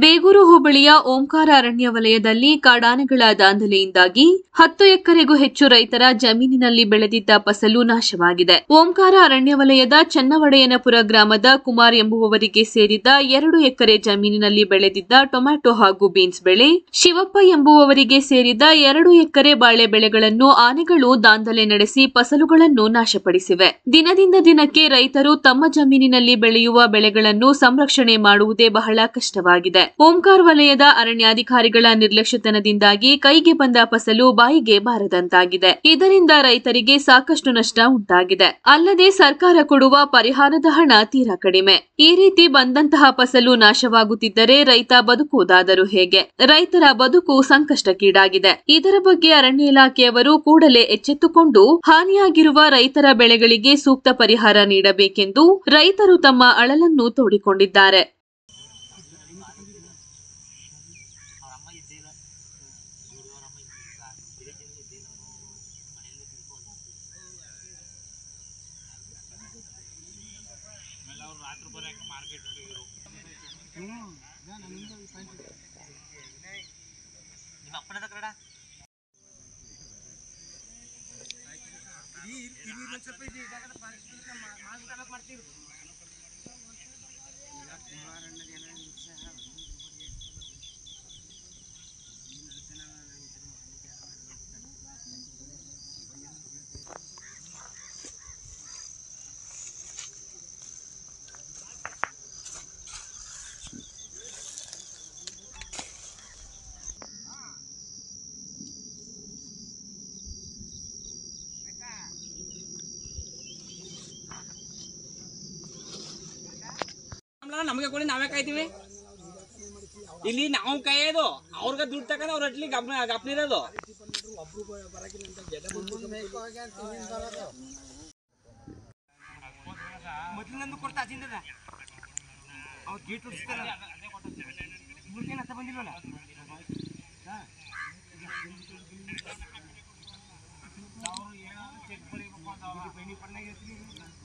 ಬೇಗೂರು ಹೋಬಳಿಯ ಓಂಕಾರ ಅರಣ್ಯ ವಲಯದಲ್ಲಿ ಕಾಡಾನೆಗಳ ದಾಂಧಲೆಯಿಂದಾಗಿ ಹತ್ತು ಎಕರೆಗೂ ಹೆಚ್ಚು ರೈತರ ಜಮೀನಿನಲ್ಲಿ ಬೆಳೆದಿದ್ದ ಫಸಲು ನಾಶವಾಗಿದೆ ಓಂಕಾರ ಅರಣ್ಯ ವಲಯದ ಚನ್ನವಡೆಯನಪುರ ಗ್ರಾಮದ ಕುಮಾರ್ ಎಂಬುವವರಿಗೆ ಸೇರಿದ ಎರಡು ಎಕರೆ ಜಮೀನಿನಲ್ಲಿ ಬೆಳೆದಿದ್ದ ಟೊಮ್ಯಾಟೊ ಹಾಗೂ ಬೀನ್ಸ್ ಬೆಳೆ ಶಿವಪ್ಪ ಎಂಬುವವರಿಗೆ ಸೇರಿದ ಎರಡು ಎಕರೆ ಬಾಳೆ ಬೆಳೆಗಳನ್ನು ಆನೆಗಳು ದಾಂಧಲೆ ನಡೆಸಿ ಫಸಲುಗಳನ್ನು ನಾಶಪಡಿಸಿವೆ ದಿನದಿಂದ ದಿನಕ್ಕೆ ರೈತರು ತಮ್ಮ ಜಮೀನಿನಲ್ಲಿ ಬೆಳೆಯುವ ಬೆಳೆಗಳನ್ನು ಸಂರಕ್ಷಣೆ ಮಾಡುವುದೇ ಬಹಳ ಕಷ್ಟವಾಗಿದೆ ಓಂಕಾರ್ ವಲಯದ ಅರಣ್ಯಾಧಿಕಾರಿಗಳ ನಿರ್ಲಕ್ಷ್ಯತನದಿಂದಾಗಿ ಕೈಗೆ ಬಂದ ಫಸಲು ಬಾಯಿಗೆ ಬಾರದಂತಾಗಿದೆ ಇದರಿಂದ ರೈತರಿಗೆ ಸಾಕಷ್ಟು ನಷ್ಟ ಉಂಟಾಗಿದೆ ಅಲ್ಲದೆ ಸರ್ಕಾರ ಕೊಡುವ ಪರಿಹಾರದ ಹಣ ತೀರಾ ಕಡಿಮೆ ಈ ರೀತಿ ಬಂದಂತಹ ಫಸಲು ನಾಶವಾಗುತ್ತಿದ್ದರೆ ರೈತ ಬದುಕುವುದಾದರೂ ಹೇಗೆ ರೈತರ ಬದುಕು ಸಂಕಷ್ಟಕ್ಕೀಡಾಗಿದೆ ಇದರ ಬಗ್ಗೆ ಅರಣ್ಯ ಇಲಾಖೆಯವರು ಕೂಡಲೇ ಎಚ್ಚೆತ್ತುಕೊಂಡು ಹಾನಿಯಾಗಿರುವ ರೈತರ ಬೆಳೆಗಳಿಗೆ ಸೂಕ್ತ ಪರಿಹಾರ ನೀಡಬೇಕೆಂದು ರೈತರು ತಮ್ಮ ಅಳಲನ್ನು ತೋಡಿಕೊಂಡಿದ್ದಾರೆ ನಿಮ್ಮ ಅಪ್ಪನದ ಕನ್ನಡ ಆಮ್ಲ ನಮಗೆ ಕೊಡಿ ನಾವೇ ಕಾಯ್ತೀವಿ ಇಲ್ಲಿ ನಾವು ಕಾಯೋದು ಅವ್ರಿಗೆ ದುಡ್ಡು ತಗೊಂಡು ಅವ್ರ ಅಟ್ಲಿ ಗಪ್ನ ಗಪ್ನಿರೋದು ಮೊದಲಿನಂದು ಕೊಡ್ತಾ ಅಜಿಂದದ ಅವ್ರು ಗೇಟ್ ಉಡ್ಸ್ತಾರ ಮುಳ್ಕೇನು ಹತ್ತ ಬಂದಿಲ್ವಲ್ಲ ಚೆಕ್ ಬರೀಬೇಕು ಅಂತ